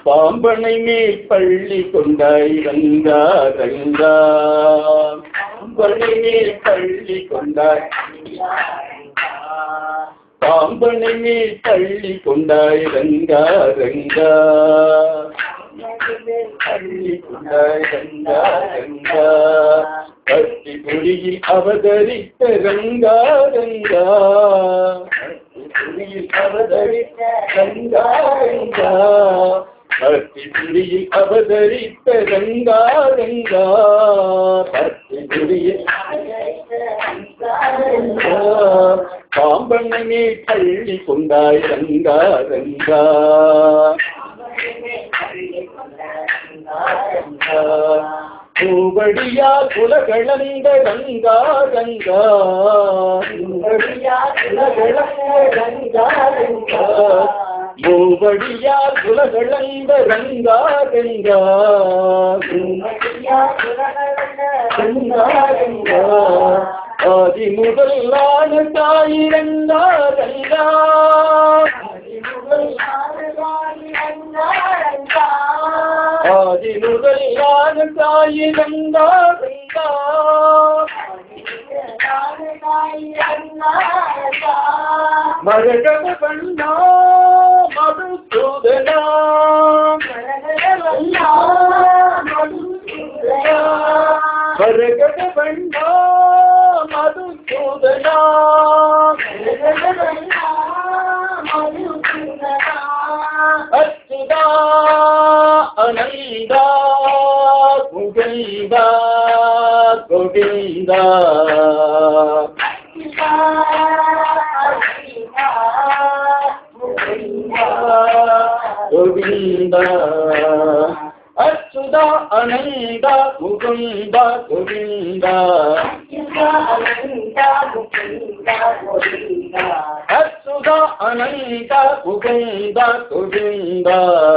பாம்பனை மேல் பள்ளி கொண்டாய் ரங்கா ரங்கா பாம்பனை மேல் பள்ளி கொண்டாய் பாம்பனை மேல் பள்ளி கொண்டாய் ரங்கா ரங்கா பள்ளி கொண்டாய் ரங்கா ரங்கா கட்டி புலியில் அவதரித்த ரங்கா ரங்கா கட்டி புலியில் அவதரித்த ரங்கா ரங்கா கட்டி புலியில் அவதரித்த ரங்கா ரங்கா கட்டி புலியில் பாம்பண்ணமே பள்ளி கொண்டாய் ரங்கா ரங்கா பூவடியா குலகளந்த ரங்கா ரங்கா பூவடியா குலகளந்த ரங்கா ரங்கா மூவடியா குலகளந்த ரங்கா ரங்கா ரங்கா ரங்கா ஆதி முதலான தாய் ரங்கா ரங்கா ஆதி ஆதி முதலான தாய் ரங்கா ரங்கா மரகத பண்ணா மதுசூதனா மரகத பண்ணா மதுசூதனா அச்சுதா அனந்தா குகந்தா கோவிந்தா கோவிந்தா அச்சுதா அனந்தா முகுந்தா கோவிந்தா அச்சுதா அனந்தா முகுந்தா கோவிந்தா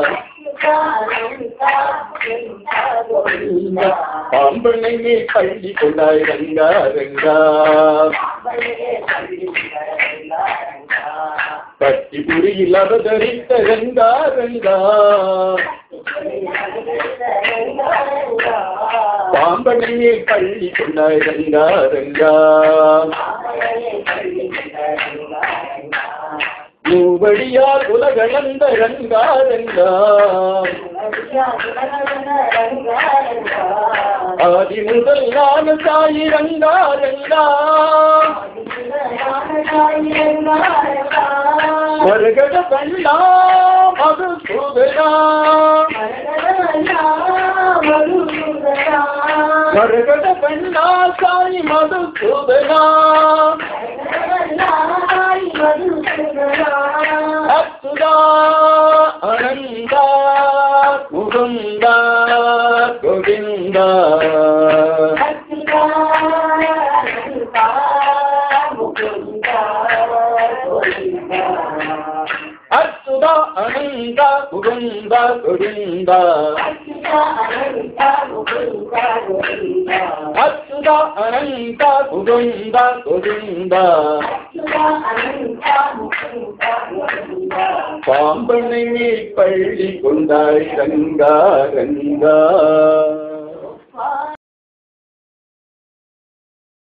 பாம்பனை மேல் பள்ளி கொண்டாய் ரங்கா ரங்கா பட்டி புரியில் அவதரித்த ரங்கா ரங்கா பாம்பனை மேல் பள்ளி கொண்டாய் ரங்கா ரங்கா மூவடியார் உலகளந்த ரங்கா ரங்கா ஆதி முதல் நான சாயி ரங்கா ரங்கா மரகத பண்ணா மது சூதனா மரகத பண்ணா சாயி மது சூதனா அச்சுதா அனந்தா முகுந்தா கோவிந்தா அச்சுதா அனந்தா முகுந்தா கோவிந்தா அச்சுதா அனந்தா முகுந்தா கோவிந்தா பாம்பனை மேல் பள்ளி கொண்டாய் ரங்கா ரங்கா